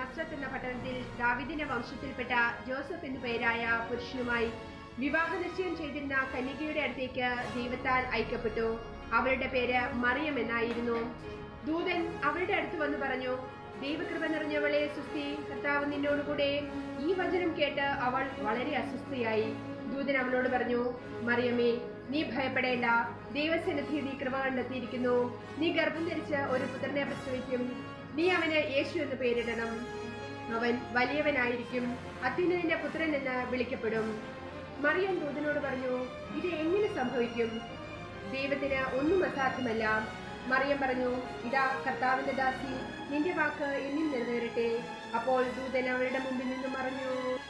നസ്രത്ത് എന്ന പട്ടണത്തിൽ ദാവിദിന്റെ വംശത്തിൽപ്പെട്ട ജോസഫ് എന്നു പേരായ പുരുഷനുമായി വിവാഹ നിശ്ചയം ചെയ്തിരുന്ന കന്യകയുടെ അടുത്തേക്ക് ദൈവത്താൽ അയക്കപ്പെട്ടു അവളുടെ പേര് മറിയം എന്നായിരുന്നു ദൂതൻ അവളുടെ അടുത്ത് വന്നു പറഞ്ഞു ദൈവകൃപ നിറഞ്ഞവളെ സുസ്തി കർത്താവ് നിന്നോടുകൂടെ ഈ വചനം കേട്ട് അവൾ വളരെ അസ്വസ്ഥയായി ദൂതൻ അവളോട് പറഞ്ഞു മറിയമ്മേ നീ ഭയപ്പെടേണ്ട ദൈവസന്നിധി നീ കൃപ കണ്ടെത്തിയിരിക്കുന്നു നീ ഗർഭം ധരിച്ച് ഒരു പുത്രനെ പ്രസവിക്കും നീ അവന് യേശു എന്ന് പേരിടണം അവൻ വലിയവനായിരിക്കും അത്യുന്നതിന്റെ പുത്രൻ എന്ന് വിളിക്കപ്പെടും മറിയം ദൂതനോട് പറഞ്ഞു ഇത് എങ്ങനെ സംഭവിക്കും ദൈവത്തിന് ഒന്നും അസാധ്യമല്ല മറിയം പറഞ്ഞു ഇതാ കർത്താവിന്റെ ദാസി നിന്റെ വാക്ക് എന്നിൽ നിറവേറട്ടെ അപ്പോൾ ദൂതൻ അവളുടെ മുമ്പിൽ നിന്ന് മറഞ്ഞു